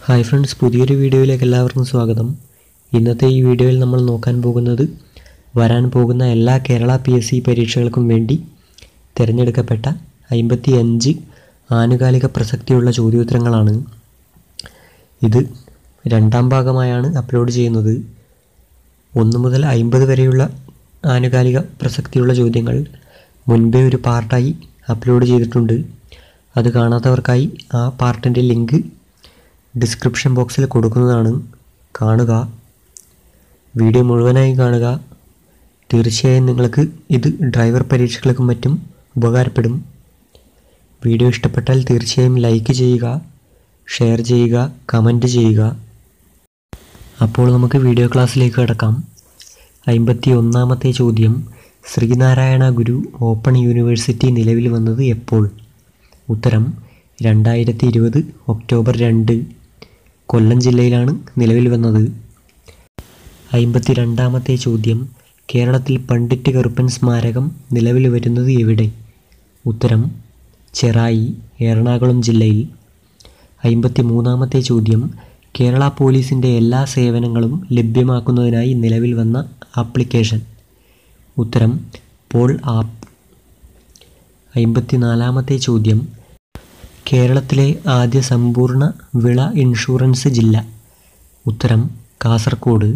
hi friends പുതിയൊരു വീഡിയോയിലേക്ക് എല്ലാവർക്കും സ്വാഗതം ഇന്നത്തെ ഈ വീഡിയോയിൽ നമ്മൾ നോക്കാൻ പോകുന്നത് വരാൻ പോകുന്ന എല്ലാ കേരള പി എസ് സി പരീക്ഷകൾക്കും വേണ്ടി തിരഞ്ഞെടുക്കപ്പെട്ട അമ്പത്തി അഞ്ച് ആനുകാലിക പ്രസക്തിയുള്ള ചോദ്യോത്തരങ്ങളാണ് ഇത് രണ്ടാം ഭാഗമായാണ് അപ്ലോഡ് ചെയ്യുന്നത് ഒന്ന് മുതൽ അമ്പത് വരെയുള്ള ആനുകാലിക പ്രസക്തിയുള്ള ചോദ്യങ്ങൾ മുൻപേ ഒരു പാർട്ടായി അപ്ലോഡ് ചെയ്തിട്ടുണ്ട് അത് കാണാത്തവർക്കായി ആ പാർട്ടിൻ്റെ ലിങ്ക് ഡിസ്ക്രിപ്ഷൻ ബോക്സിൽ കൊടുക്കുന്നതാണ് കാണുക വീഡിയോ മുഴുവനായി കാണുക തീർച്ചയായും നിങ്ങൾക്ക് ഇത് ഡ്രൈവർ പരീക്ഷകൾക്കും മറ്റും ഉപകാരപ്പെടും വീഡിയോ ഇഷ്ടപ്പെട്ടാൽ തീർച്ചയായും ലൈക്ക് ചെയ്യുക ഷെയർ ചെയ്യുക കമൻറ്റ് ചെയ്യുക അപ്പോൾ നമുക്ക് വീഡിയോ ക്ലാസ്സിലേക്ക് കിടക്കാം അമ്പത്തി ഒന്നാമത്തെ ചോദ്യം ശ്രീനാരായണ ഗുരു ഓപ്പൺ യൂണിവേഴ്സിറ്റി നിലവിൽ വന്നത് എപ്പോൾ ഉത്തരം രണ്ടായിരത്തി ഇരുപത് ഒക്ടോബർ രണ്ട് കൊല്ലം ജില്ലയിലാണ് നിലവിൽ വന്നത് അമ്പത്തി രണ്ടാമത്തെ ചോദ്യം കേരളത്തിൽ പണ്ഡിറ്റ് കറുപ്പൻ സ്മാരകം നിലവിൽ വരുന്നത് എവിടെ ഉത്തരം ചെറായി എറണാകുളം ജില്ലയിൽ അമ്പത്തി മൂന്നാമത്തെ ചോദ്യം കേരള പോലീസിൻ്റെ എല്ലാ സേവനങ്ങളും ലഭ്യമാക്കുന്നതിനായി നിലവിൽ വന്ന ആപ്ലിക്കേഷൻ ഉത്തരം പോൾ ആപ്പ് അമ്പത്തിനാലാമത്തെ ചോദ്യം കേരളത്തിലെ ആദ്യ സമ്പൂർണ്ണ വിള ഇൻഷുറൻസ് ജില്ല ഉത്തരം കാസർഗോഡ്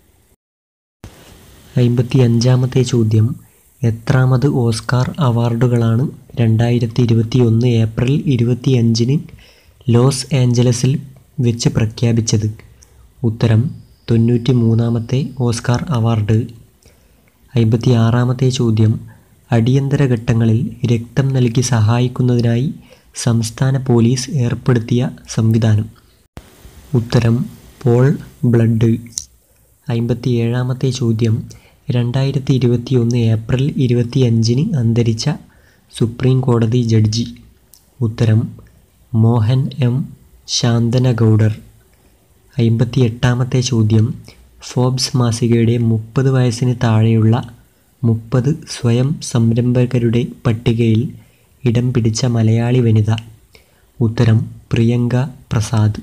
അമ്പത്തി അഞ്ചാമത്തെ ചോദ്യം എത്രാമത് ഓസ്കാർ അവാർഡുകളാണ് രണ്ടായിരത്തി ഇരുപത്തി ഒന്ന് ഏപ്രിൽ ഇരുപത്തി അഞ്ചിന് ലോസ് ഏഞ്ചലസിൽ വെച്ച് പ്രഖ്യാപിച്ചത് ഉത്തരം തൊണ്ണൂറ്റി മൂന്നാമത്തെ ഓസ്കാർ അവാർഡ് അമ്പത്തി ആറാമത്തെ ചോദ്യം അടിയന്തര ഘട്ടങ്ങളിൽ രക്തം നൽകി സഹായിക്കുന്നതിനായി സംസ്ഥാന പോലീസ് ഏർപ്പെടുത്തിയ സംവിധാനം ഉത്തരം പോൾ ബ്ലഡ് അമ്പത്തി ഏഴാമത്തെ ചോദ്യം രണ്ടായിരത്തി ഇരുപത്തി ഒന്ന് ഏപ്രിൽ ഇരുപത്തി അഞ്ചിന് അന്തരിച്ച സുപ്രീം കോടതി ജഡ്ജി ഉത്തരം മോഹൻ എം ശാന്തനഗൗഡർ അമ്പത്തി എട്ടാമത്തെ ചോദ്യം ഫോബ്സ് മാസികയുടെ മുപ്പത് വയസ്സിന് താഴെയുള്ള മുപ്പത് സ്വയം സംരംഭകരുടെ പട്ടികയിൽ ഇടം പിടിച്ച മലയാളി വനിത ഉത്തരം പ്രിയങ്ക പ്രസാദ്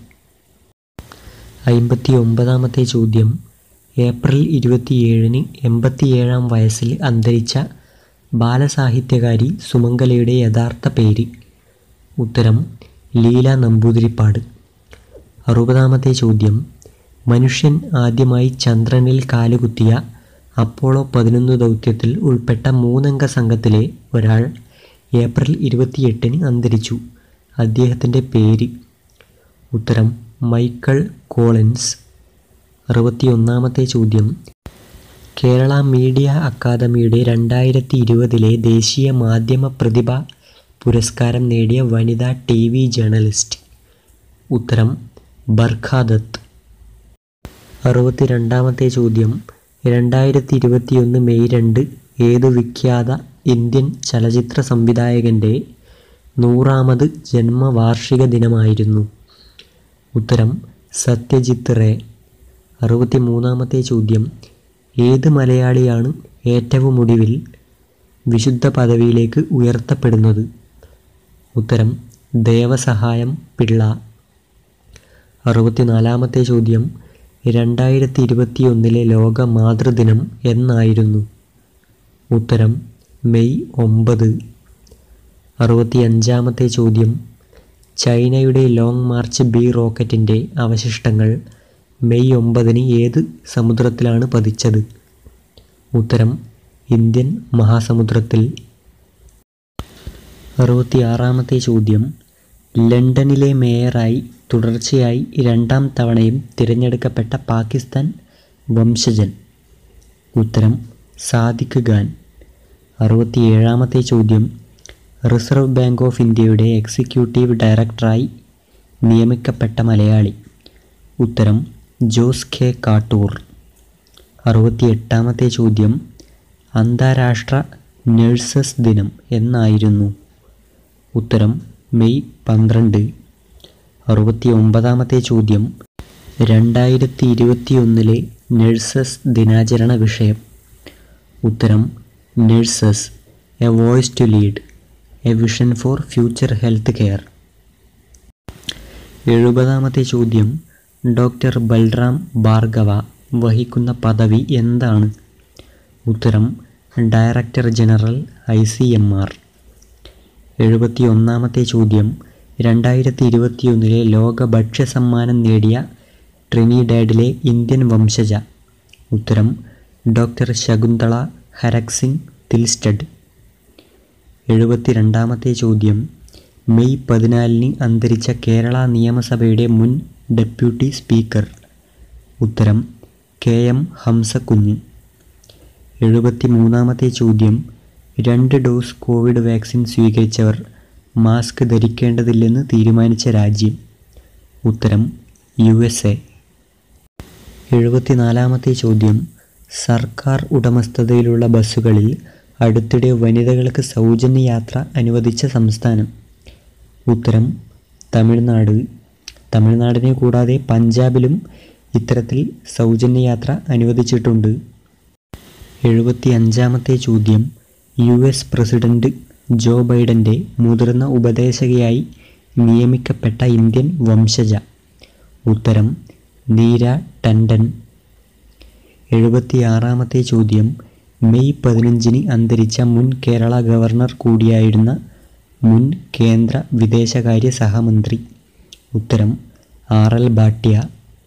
അമ്പത്തി ഒമ്പതാമത്തെ ചോദ്യം ഏപ്രിൽ ഇരുപത്തിയേഴിന് എൺപത്തിയേഴാം വയസ്സിൽ അന്തരിച്ച ബാലസാഹിത്യകാരി സുമംഗലയുടെ യഥാർത്ഥ പേര് ഉത്തരം ലീല നമ്പൂതിരിപ്പാട് അറുപതാമത്തെ ചോദ്യം മനുഷ്യൻ ആദ്യമായി ചന്ദ്രനിൽ കാലുകുത്തിയ അപ്പോളോ പതിനൊന്ന് ദൗത്യത്തിൽ ഉൾപ്പെട്ട മൂന്നംഗ സംഘത്തിലെ ഒരാൾ ഏപ്രിൽ ഇരുപത്തിയെട്ടിന് അന്തരിച്ചു അദ്ദേഹത്തിൻ്റെ പേര് ഉത്തരം മൈക്കിൾ കോളിൻസ് അറുപത്തിയൊന്നാമത്തെ ചോദ്യം കേരള മീഡിയ അക്കാദമിയുടെ രണ്ടായിരത്തി ഇരുപതിലെ ദേശീയ മാധ്യമ പ്രതിഭ പുരസ്കാരം നേടിയ വനിതാ ടി വി ജേർണലിസ്റ്റ് ഉത്തരം ബർഖാദത്ത് അറുപത്തിരണ്ടാമത്തെ ചോദ്യം രണ്ടായിരത്തി ഇരുപത്തിയൊന്ന് മെയ് രണ്ട് ഏതു വിഖ്യാത ഇന്ത്യൻ ചലച്ചിത്ര സംവിധായകൻ്റെ നൂറാമത് ജന്മവാർഷിക ദിനമായിരുന്നു ഉത്തരം സത്യജിത്ത് റേ അറുപത്തി മൂന്നാമത്തെ ചോദ്യം ഏത് മലയാളിയാണ് ഏറ്റവും ഒടുവിൽ വിശുദ്ധ പദവിയിലേക്ക് ഉയർത്തപ്പെടുന്നത് ഉത്തരം ദേവസഹായം പിള്ള അറുപത്തിനാലാമത്തെ ചോദ്യം രണ്ടായിരത്തി ഇരുപത്തിയൊന്നിലെ ലോക മാതൃദിനം എന്നായിരുന്നു ഉത്തരം മെയ് ഒമ്പത് അറുപത്തി അഞ്ചാമത്തെ ചോദ്യം ചൈനയുടെ ലോങ് മാർച്ച് ബി റോക്കറ്റിൻ്റെ അവശിഷ്ടങ്ങൾ മെയ് ഒമ്പതിന് ഏത് സമുദ്രത്തിലാണ് പതിച്ചത് ഉത്തരം ഇന്ത്യൻ മഹാസമുദ്രത്തിൽ അറുപത്തിയാറാമത്തെ ചോദ്യം ലണ്ടനിലെ മേയറായി തുടർച്ചയായി രണ്ടാം തവണയും തിരഞ്ഞെടുക്കപ്പെട്ട പാകിസ്ഥാൻ വംശജൻ ഉത്തരം സാദിഖ് ഖാൻ അറുപത്തിയേഴാമത്തെ ചോദ്യം റിസർവ് ബാങ്ക് ഓഫ് ഇന്ത്യയുടെ എക്സിക്യൂട്ടീവ് ഡയറക്ടറായി നിയമിക്കപ്പെട്ട മലയാളി ഉത്തരം ജോസ് കെ കാട്ടൂർ അറുപത്തിയെട്ടാമത്തെ ചോദ്യം അന്താരാഷ്ട്ര നഴ്സസ് ദിനം എന്നായിരുന്നു ഉത്തരം മെയ് പന്ത്രണ്ട് അറുപത്തി ഒമ്പതാമത്തെ ചോദ്യം രണ്ടായിരത്തി ഇരുപത്തിയൊന്നിലെ നഴ്സസ് ദിനാചരണ വിഷയം ഉത്തരം nurses a voice to lead a vision for future health care എഴുപതാമത്തെ ചോദ്യം ഡോക്ടർ ബൽറാം ഭാർഗവ വഹിക്കുന്ന പദവി എന്താണ് ഉത്തരം director general I C M R എഴുപത്തി ഒന്നാമത്തെ ചോദ്യം രണ്ടായിരത്തി ഇരുപത്തിയൊന്നിലെ ലോക ഭക്ഷ്യ സമ്മാനം നേടിയ ട്രിനിഡാഡിലെ ഇന്ത്യൻ വംശജ ഉത്തരം ഡോക്ടർ ശകുന്തള ഹരക് സിംഗ് തിൽസ്റ്റഡ് എഴുപത്തി രണ്ടാമത്തെ ചോദ്യം മെയ് പതിനാലിന് അന്തരിച്ച കേരള നിയമസഭയുടെ മുൻ ഡെപ്യൂട്ടി സ്പീക്കർ ഉത്തരം കെ എം ഹംസക്കുഞ്ഞ് എഴുപത്തി മൂന്നാമത്തെ ചോദ്യം രണ്ട് ഡോസ് കോവിഡ് വാക്സിൻ സ്വീകരിച്ചവർ മാസ്ക് ധരിക്കേണ്ടതില്ലെന്ന് തീരുമാനിച്ച രാജ്യം ഉത്തരം യു എസ് എ എഴുപത്തിനാലാമത്തെ ചോദ്യം സർക്കാർ ഉടമസ്ഥതയിലുള്ള ബസ്സുകളിൽ അടുത്തിടെ വനിതകൾക്ക് സൗജന്യ യാത്ര അനുവദിച്ച സംസ്ഥാനം ഉത്തരം തമിഴ്നാട് തമിഴ്നാടിനെ കൂടാതെ പഞ്ചാബിലും ഇത്തരത്തിൽ സൗജന്യ യാത്ര അനുവദിച്ചിട്ടുണ്ട് എഴുപത്തി അഞ്ചാമത്തെ ചോദ്യം യു എസ് പ്രസിഡന്റ് ജോ ബൈഡൻ്റെ മുതിർന്ന ഉപദേശകയായി നിയമിക്കപ്പെട്ട ഇന്ത്യൻ വംശജ ഉത്തരം നീര ടണ്ടൻ എഴുപത്തിയാറാമത്തെ ചോദ്യം മെയ് പതിനഞ്ചിന് അന്തരിച്ച മുൻ കേരള ഗവർണർ കൂടിയായിരുന്ന മുൻ കേന്ദ്ര വിദേശകാര്യ സഹമന്ത്രി ഉത്തരം ആർ എൽ ഭാട്ടിയ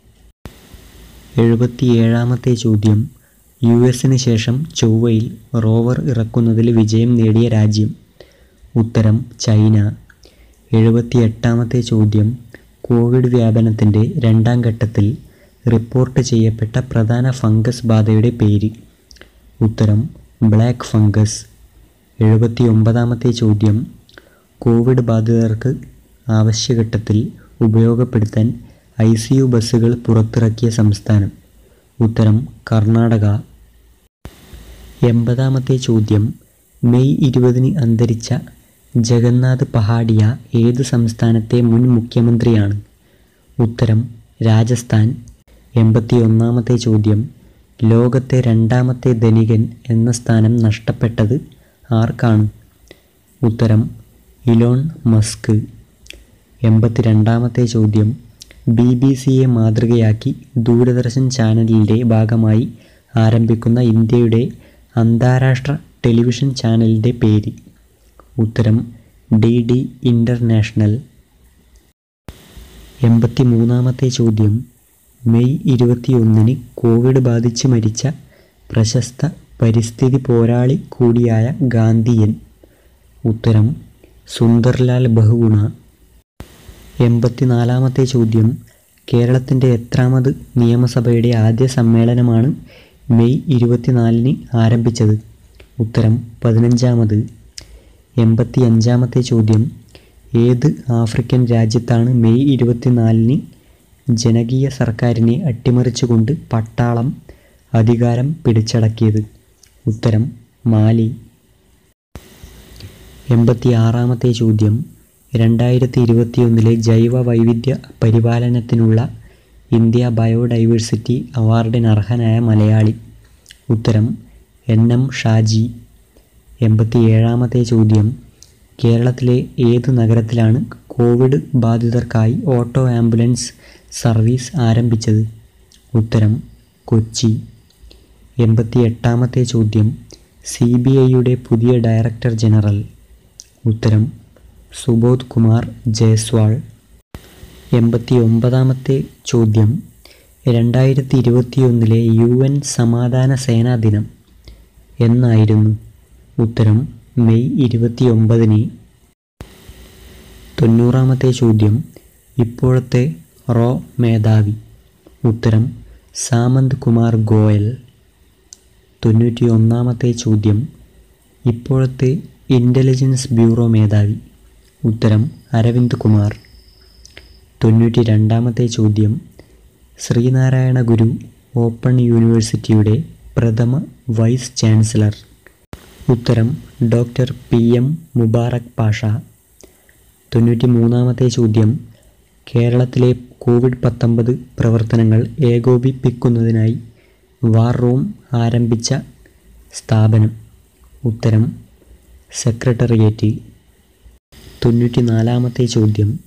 എഴുപത്തിയേഴാമത്തെ ചോദ്യം യു എസിന് ശേഷം ചൊവ്വയിൽ റോവർ ഇറക്കുന്നതിൽ വിജയം നേടിയ രാജ്യം ഉത്തരം ചൈന എഴുപത്തിയെട്ടാമത്തെ ചോദ്യം കോവിഡ് വ്യാപനത്തിൻ്റെ രണ്ടാം ഘട്ടത്തിൽ റിപ്പോർട്ട് ചെയ്യപ്പെട്ട പ്രധാന ഫംഗസ് ബാധയുടെ പേര് ഉത്തരം ബ്ലാക്ക് ഫംഗസ് എഴുപത്തി ഒമ്പതാമത്തെ ചോദ്യം കോവിഡ് ബാധിതർക്ക് ആവശ്യഘട്ടത്തിൽ ഉപയോഗപ്പെടുത്താൻ ഐ സി യു ബസ്സുകൾ പുറത്തിറക്കിയ സംസ്ഥാനം ഉത്തരം കർണാടക എൺപതാമത്തെ ചോദ്യം മെയ് ഇരുപതിന് അന്തരിച്ച ജഗന്നാഥ് പഹാഡിയ ഏത് സംസ്ഥാനത്തെ മുൻ മുഖ്യമന്ത്രിയാണ് ഉത്തരം രാജസ്ഥാൻ എൺപത്തി ഒന്നാമത്തെ ചോദ്യം ലോകത്തെ രണ്ടാമത്തെ ധനികൻ എന്ന സ്ഥാനം നഷ്ടപ്പെട്ടത് ആർക്കാണ് ഉത്തരം ഇലോൺ മസ്ക് എൺപത്തിരണ്ടാമത്തെ ചോദ്യം ബി ബി സിയെ മാതൃകയാക്കി ദൂരദർശൻ ചാനലിൻ്റെ ഭാഗമായി ആരംഭിക്കുന്ന ഇന്ത്യയുടെ അന്താരാഷ്ട്ര ടെലിവിഷൻ ചാനലിൻ്റെ പേര് ഉത്തരം ഡി ഡി ഇൻ്റർനാഷണൽ എൺപത്തി മൂന്നാമത്തെ ചോദ്യം മെയ് ഇരുപത്തിയൊന്നിന് കോവിഡ് ബാധിച്ച് മരിച്ച പ്രശസ്ത പരിസ്ഥിതി പോരാളി കൂടിയായ ഗാന്ധിയൻ ഉത്തരം സുന്ദർലാൽ ബഹുഗുണ എൺപത്തിനാലാമത്തെ ചോദ്യം കേരളത്തിൻ്റെ എത്രാമത് നിയമസഭയുടെ ആദ്യ സമ്മേളനമാണ് മെയ് ഇരുപത്തിനാലിന് ആരംഭിച്ചത് ഉത്തരം പതിനഞ്ചാമത് എൺപത്തി അഞ്ചാമത്തെ ചോദ്യം ഏത് ആഫ്രിക്കൻ രാജ്യത്താണ് മെയ് ഇരുപത്തിനാലിന് ജനകീയ സർക്കാരിനെ അട്ടിമറിച്ചുകൊണ്ട് പട്ടാളം അധികാരം പിടിച്ചടക്കിയത് ഉത്തരം മാലി എൺപത്തി ആറാമത്തെ ചോദ്യം രണ്ടായിരത്തി ഇരുപത്തിയൊന്നിലെ ജൈവ വൈവിധ്യ പരിപാലനത്തിനുള്ള ഇന്ത്യ ബയോഡൈവേഴ്സിറ്റി അവാർഡിന് അർഹനായ മലയാളി ഉത്തരം എൻ എം ഷാജി എൺപത്തി ഏഴാമത്തെ ചോദ്യം കേരളത്തിലെ ഏത് നഗരത്തിലാണ് കോവിഡ് ബാധിതർക്കായി ഓട്ടോ ആംബുലൻസ് സർവീസ് ആരംഭിച്ചത് ഉത്തരം കൊച്ചി എൺപത്തി എട്ടാമത്തെ ചോദ്യം സി ബി ഐയുടെ പുതിയ ഡയറക്ടർ ജനറൽ ഉത്തരം സുബോധ് കുമാർ ജയ്സ്വാൾ എൺപത്തി ഒമ്പതാമത്തെ ചോദ്യം രണ്ടായിരത്തി ഇരുപത്തിയൊന്നിലെ യു എൻ സമാധാന സേനാ ദിനം എന്നായിരുന്നു ഉത്തരം മെയ് ഇരുപത്തി ഒമ്പതിന് തൊണ്ണൂറാമത്തെ ചോദ്യം ഇപ്പോഴത്തെ റോ മേധാവി ഉത്തരം സാമന്ത് കുമാർ ഗോയൽ തൊണ്ണൂറ്റി ഒന്നാമത്തെ ചോദ്യം ഇപ്പോഴത്തെ ഇൻ്റലിജൻസ് ബ്യൂറോ മേധാവി ഉത്തരം അരവിന്ദ് കുമാർ തൊണ്ണൂറ്റി രണ്ടാമത്തെ ചോദ്യം ശ്രീനാരായണ ഗുരു ഓപ്പൺ യൂണിവേഴ്സിറ്റിയുടെ പ്രഥമ വൈസ് ചാൻസലർ ഉത്തരം doctor P M Mubarak Pasha തൊണ്ണൂറ്റി മൂന്നാമത്തെ ചോദ്യം കേരളത്തിലെ കോവിഡ് പത്തൊമ്പത് പ്രവർത്തനങ്ങൾ ഏകോപിപ്പിക്കുന്നതിനായി വാർ റൂം ആരംഭിച്ച സ്ഥാപനം ഉത്തരം സെക്രട്ടേറിയറ്റ് തൊണ്ണൂറ്റി നാലാമത്തെ ചോദ്യം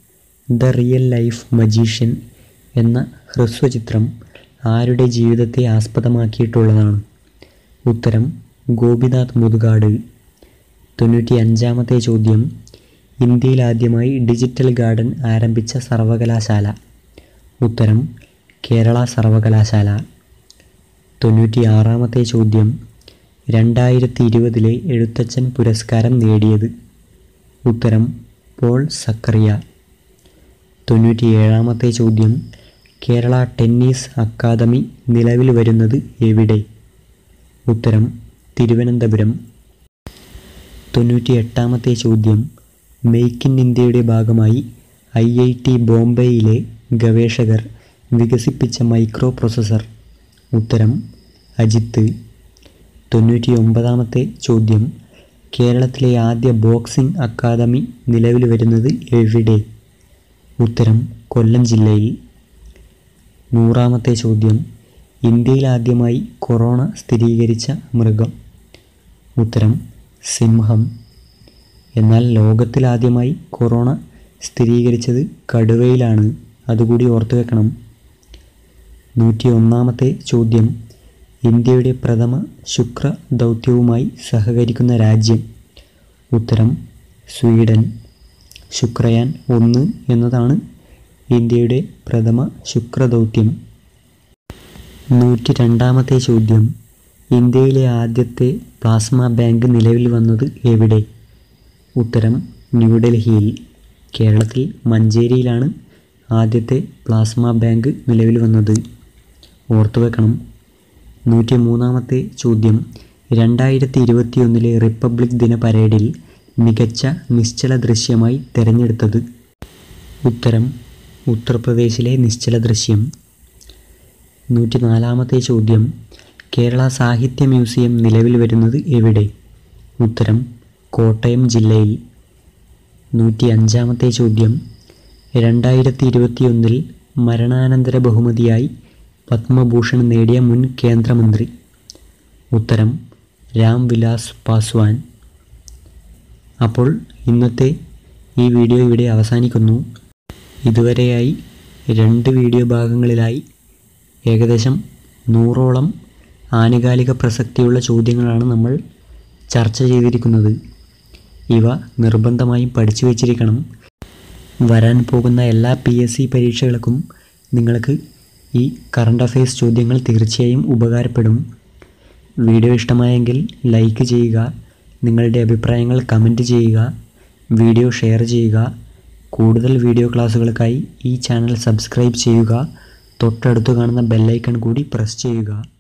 ദ റിയൽ ലൈഫ് മജീഷ്യൻ എന്ന ഹ്രസ്വചിത്രം ആരുടെ ജീവിതത്തെ ആസ്പദമാക്കിയിട്ടുള്ളതാണ് ഉത്തരം ഗോപിനാഥ് മുതുകാട് തൊണ്ണൂറ്റി അഞ്ചാമത്തെ ചോദ്യം ഇന്ത്യയിൽ ആദ്യമായി ഡിജിറ്റൽ ഗാർഡൻ ആരംഭിച്ച സർവകലാശാല ഉത്തരം കേരള സർവകലാശാല തൊണ്ണൂറ്റി ആറാമത്തെ ചോദ്യം രണ്ടായിരത്തി ഇരുപതിലെ എഴുത്തച്ഛൻ പുരസ്കാരം നേടിയത് ഉത്തരം പോൾ സക്കറിയ തൊണ്ണൂറ്റി ഏഴാമത്തെ ചോദ്യം കേരള ടെന്നീസ് അക്കാദമി നിലവിൽ വരുന്നത് എവിടെ ഉത്തരം തിരുവനന്തപുരം തൊണ്ണൂറ്റി എട്ടാമത്തെ ചോദ്യം മെയ്ക്ക് ഇൻ ഇന്ത്യയുടെ ഭാഗമായി ഐ ഐ ടി ബോംബെയിലെ ഗവേഷകർ വികസിപ്പിച്ച മൈക്രോ പ്രോസസ്സർ ഉത്തരം അജിത്ത് തൊണ്ണൂറ്റി ഒമ്പതാമത്തെ ചോദ്യം കേരളത്തിലെ ആദ്യ ബോക്സിംഗ് അക്കാദമി നിലവിൽ വരുന്നത് എവിടെ ഉത്തരം കൊല്ലം ജില്ലയിൽ നൂറാമത്തെ ചോദ്യം ഇന്ത്യയിൽ ആദ്യമായി കൊറോണ സ്ഥിരീകരിച്ച മൃഗം ഉത്തരം സിംഹം എന്നാൽ ലോകത്തിലാദ്യമായി കൊറോണ സ്ഥിരീകരിച്ചത് കടുവയിലാണ് അതുകൂടി ഓർത്തു വെക്കണം നൂറ്റി ഒന്നാമത്തെ ചോദ്യം ഇന്ത്യയുടെ പ്രഥമ ശുക്ര ദൗത്യവുമായി സഹകരിക്കുന്ന രാജ്യം ഉത്തരം സ്വീഡൻ ശുക്രയാൻ ഒന്ന് എന്നതാണ് ഇന്ത്യയുടെ പ്രഥമ ശുക്രദൗത്യം നൂറ്റി രണ്ടാമത്തെ ചോദ്യം ഇന്ത്യയിലെ ആദ്യത്തെ പ്ലാസ്മ ബാങ്ക് നിലവിൽ വന്നത് എവിടെ ഉത്തരം ന്യൂഡൽഹിയിൽ കേരളത്തിൽ മഞ്ചേരിയിലാണ് ആദ്യത്തെ പ്ലാസ്മ ബാങ്ക് നിലവിൽ വന്നത് ഓർത്തു വെക്കണം നൂറ്റി മൂന്നാമത്തെ ചോദ്യം രണ്ടായിരത്തി ഇരുപത്തിയൊന്നിലെ റിപ്പബ്ലിക് ദിന പരേഡിൽ മികച്ച നിശ്ചല ദൃശ്യമായി തിരഞ്ഞെടുത്തത് ഉത്തരം ഉത്തർപ്രദേശിലെ നിശ്ചല ദൃശ്യം നൂറ്റി നാലാമത്തെ ചോദ്യം കേരള സാഹിത്യ മ്യൂസിയം നിലവിൽ വരുന്നത് എവിടെ ഉത്തരം കോട്ടയം ജില്ലയിൽ നൂറ്റി അഞ്ചാമത്തെ ചോദ്യം രണ്ടായിരത്തി ഇരുപത്തിയൊന്നിൽ മരണാനന്തര ബഹുമതിയായി പത്മഭൂഷൺ നേടിയ മുൻ കേന്ദ്രമന്ത്രി ഉത്തരം രാം വിലാസ് പാസ്വാൻ അപ്പോൾ ഇന്നത്തെ ഈ വീഡിയോ ഇവിടെ അവസാനിക്കുന്നു ഇതുവരെയായി രണ്ട് വീഡിയോ ഭാഗങ്ങളിലായി ഏകദേശം നൂറോളം ആനുകാലിക പ്രസക്തിയുള്ള ചോദ്യങ്ങളാണ് നമ്മൾ ചർച്ച ചെയ്തിരിക്കുന്നത് ഇവ നിർബന്ധമായും പഠിച്ചു വച്ചിരിക്കണം വരാൻ പോകുന്ന എല്ലാ പി എസ് സി പരീക്ഷകൾക്കും നിങ്ങൾക്ക് ഈ കറണ്ട് അഫയേഴ്സ് ചോദ്യങ്ങൾ തീർച്ചയായും ഉപകാരപ്പെടും വീഡിയോ ഇഷ്ടമായെങ്കിൽ ലൈക്ക് ചെയ്യുക നിങ്ങളുടെ അഭിപ്രായങ്ങൾ കമൻറ്റ് ചെയ്യുക വീഡിയോ ഷെയർ ചെയ്യുക കൂടുതൽ വീഡിയോ ക്ലാസ്സുകൾക്കായി ഈ ചാനൽ സബ്സ്ക്രൈബ് ചെയ്യുക തൊട്ടടുത്ത് കാണുന്ന ബെല്ലൈക്കൺ കൂടി പ്രസ് ചെയ്യുക